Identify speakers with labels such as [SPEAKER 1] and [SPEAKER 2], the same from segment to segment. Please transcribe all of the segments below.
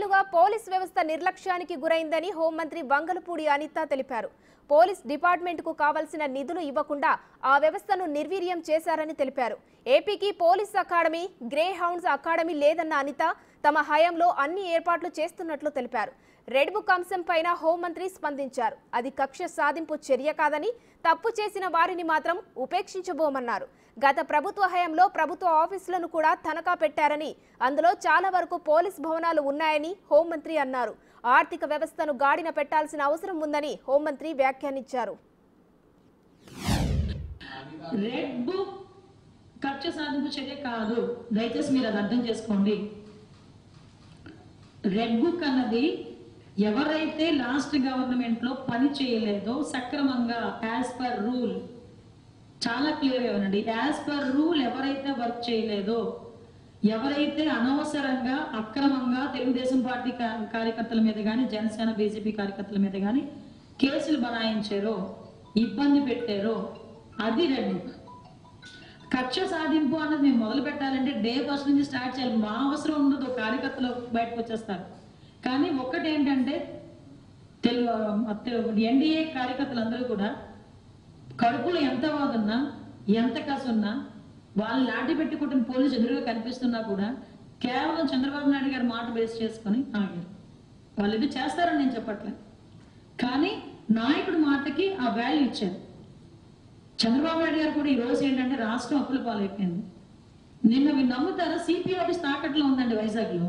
[SPEAKER 1] ఐదేళ్లుగా పోలీస్ వ్యవస్థ నిర్లక్ష్యానికి గురైందని హోంమంత్రి వంగలపూడి అనిత తెలిపారు పోలీస్ డిపార్ట్మెంట్కు కావలసిన నిధులు ఇవ్వకుండా ఆ వ్యవస్థను నిర్వీర్యం చేశారని తెలిపారు ఏపీకి police academy greyhounds academy లేదన్న అనిత తమ హయాంలో అన్ని ఏర్పాట్లు చేస్తున్నట్లు తెలిపారు రెడ్ బుక్ అంశంపైన హోంమంత్రి స్పందించారు అది కక్ష సాధింపు చర్య కాదని తప్పు చేసిన వారిని మాత్రం ఉపేక్షించబోమన్నారు గత ప్రభుత్వ హయాంలో ప్రభుత్వ ఆఫీసులను కూడా తనఖా పెట్టారని అందులో చాలా వరకు పోలీస్ భవనాలు ఉన్నాయని హోంమంత్రి అన్నారు ఆర్థిక వ్యవస్థను గాడిన పెట్టాల్సిన అవసరం ఉందని హోంమంత్రి వ్యాఖ్యానించారు
[SPEAKER 2] రెడ్ బుక్ కక్ష సాధింపు చర్య కాదు దయచేసి మీరు అది అర్థం చేసుకోండి రెడ్ బుక్ అన్నది ఎవరైతే లాస్ట్ గవర్నమెంట్ లో పని చేయలేదో సక్రమంగా యాజ్ పర్ రూల్ చాలా క్లియర్ గా వినండి యాజ్ పర్ రూల్ ఎవరైతే వర్క్ చేయలేదో ఎవరైతే అనవసరంగా అక్రమంగా తెలుగుదేశం పార్టీ కా- కార్యకర్తల మీద కానీ జనసేన బీజేపీ కార్యకర్తల మీద కానీ కేసులు బనాయించారో ఇబ్బంది పెట్టారో అది రెడ్ బుక్ కక్ష సాధింపు అన్నది మేము మొదలు పెట్టాలంటే డే ఫస్ట్ నుంచి స్టార్ట్ చేయాలి మా అవసరం ఉండదు కార్యకర్తలు బయటకు వచ్చేస్తారు కానీ ఒక్కటి ఏంటంటే తెలుగు ఎన్డీఏ కార్యకర్తలందరూ కూడా కడుపులో ఎంత వాదున్నా ఎంత కసున్నా వాళ్ళు లాఠీ పెట్టి కొట్టిన పోలీసు ఎదురుగా కనిపిస్తున్నా కూడా కేవలం చంద్రబాబు నాయుడు గారి మాట బేస్ చేసుకొని ఆగారు వాళ్ళు ఇది చేస్తారని నేను చెప్పట్లేదు కానీ నాయకుడి మాటకి ఆ వాల్యూ ఇచ్చారు చంద్రబాబు నాయుడు గారు కూడా ఈ రోజు ఏంటంటే రాష్ట్రం అప్పుల పాలైపోయింది నిన్న మీరు నమ్ముతారా సిపి ఆఫీస్ తాకట్లో ఉందండి వైజాగ్లో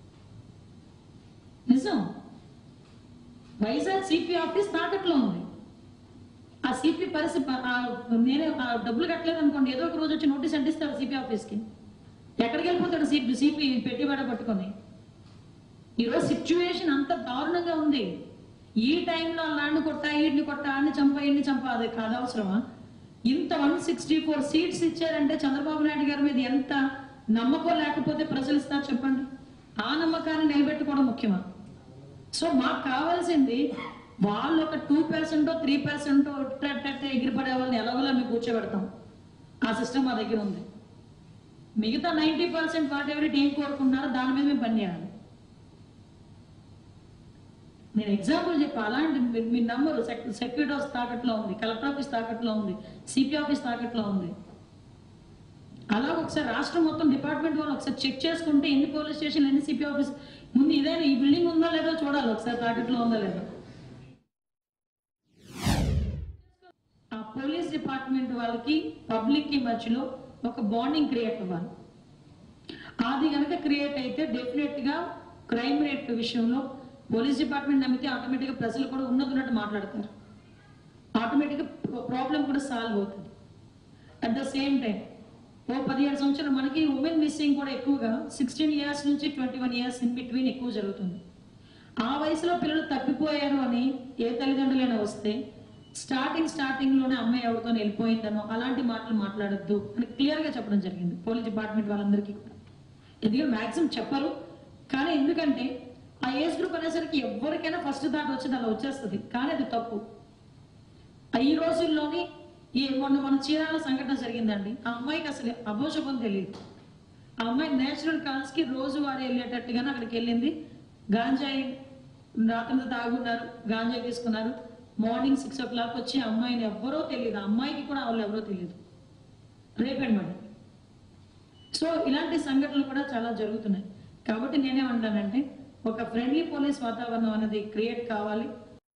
[SPEAKER 2] నిజం వైజాగ్ సిపి ఆఫీస్ తాకట్లో ఉంది ఆ సిపి పరిస్థితి ప- ఆ నేనే ఆ డబ్బులు కట్టలేదు అనుకోండి ఏదో ఒక రోజు వచ్చి నోటీస్ అంటిస్తాడు సిపి ఆఫీస్కి ఎక్కడికి వెళ్ళిపోతాడు సిపి సిపి పెట్టుబడ పట్టుకొని ఈరోజు సిచ్యువేషన్ అంత దారుణంగా ఉంది ఈ టైంలో ల్యాండ్ కొట్టా ఈడిని కొట్టా ఆడిని చంపా ఈడిని చంపా అది కాదు అవసరమా ఇంత వన్ సిక్స్టీ ఫోర్ సీట్స్ ఇచ్చారంటే చంద్రబాబు నాయుడు గారి మీద ఎంత నమ్మకం లేకపోతే ప్రజలు ఇస్తారు చెప్పండి ఆ నమ్మకాన్ని నిలబెట్టుకోవడం ముఖ్యమా సో మాకు కావాల్సింది వాళ్ళు ఒక టూ పర్సెంట్ త్రీ పర్సెంట్ ఎగిరిపడే వాళ్ళని ఎలాగోలా మేము కూర్చోబెడతాం ఆ సిస్టమ్ మా దగ్గర ఉంది మిగతా నైంటీ పర్సెంట్ వాట్ ఎవరి ఏం కోరుకుంటున్నారో దాని మీద మేము పనిచేయాలి నేను ఎగ్జాంపుల్ చెప్పా అలాంటి మీ- మీ నంబరు సెక్యూరిటీ ఆఫీస్ తాకట్లో ఉంది కలెక్టర్ ఆఫీస్ తాకట్లో ఉంది సిపి ఆఫీస్ తాకట్లో ఉంది అలా ఒకసారి రాష్ట్రం మొత్తం డిపార్ట్మెంట్ వాళ్ళు ఒకసారి చెక్ చేసుకుంటే ఎన్ని పోలీస్ స్టేషన్ ఎన్ని సిపి ఆఫీస్ ముందు ఇదేనా ఈ బిల్డింగ్ ఉందో లేదో చూడాలి ఒకసారి తాకట్లో ఉందో లేదో ఆ పోలీస్ డిపార్ట్మెంట్ వాళ్ళకి పబ్లిక్ కి మధ్యలో ఒక బాండింగ్ క్రియేట్ అవ్వాలి అది కనుక క్రియేట్ అయితే డెఫినెట్ గా క్రైమ్ రేట్ విషయంలో పోలీస్ డిపార్ట్మెంట్ నమ్మితే ఆటోమేటిక్ గా ప్రజలు కూడా ఉన్నది ఉన్నట్టు మాట్లాడతారు ఆటోమేటిక్ గా ప్రాబ్లం కూడా సాల్వ్ అవుతుంది అట్ ద సేమ్ టైం ఓ పదిహేడు సంవత్సరాలు మనకి ఉమెన్ మిస్సింగ్ కూడా ఎక్కువగా సిక్స్టీన్ ఇయర్స్ నుంచి twenty one years in between ఎక్కువ జరుగుతుంది ఆ వయసులో పిల్లలు తప్పిపోయారు అని ఏ తల్లిదండ్రులైనా వస్తే స్టార్టింగ్ స్టార్టింగ్ లోనే అమ్మాయి ఎవరితో వెళ్ళిపోయిందనో అలాంటి మాటలు మాట్లాడొద్దు అని క్లియర్ గా చెప్పడం జరిగింది పోలీస్ డిపార్ట్మెంట్ వాళ్ళందరికీ కూడా ఎందుకంటే మాక్సిమం చెప్పరు కానీ ఎందుకంటే ఆ ఏజ్ గ్రూప్ అనేసరికి ఎవరికైనా ఫస్ట్ దాటి వచ్చేది అలా వచ్చేస్తుంది కానీ అది తప్పు ఆ ఈ రోజుల్లోని ఈ మొన్న మన చీరాల సంఘటన జరిగిందండి ఆ అమ్మాయికి అసలు అభోషపం తెలియదు ఆ అమ్మాయి నేచురల్ కాల్స్ కి రోజు వారి వెళ్ళేటట్టుగానే అక్కడికి వెళ్ళింది గాంజాయి రాత్రి తాగున్నారు గాంజాయి తీసుకున్నారు మార్నింగ్ సిక్స్ ఓ క్లాక్ వచ్చి ఆ అమ్మాయిని ఎవ్వరో తెలియదు ఆ అమ్మాయికి కూడా వాళ్ళు ఎవరో తెలియదు రేపండి మేడం సో ఇలాంటి సంఘటనలు కూడా చాలా జరుగుతున్నాయి కాబట్టి నేనేమంటానంటే ఒక ఫ్రెండ్లీ పోలీస్ వాతావరణం అనేది క్రియేట్ కావాలి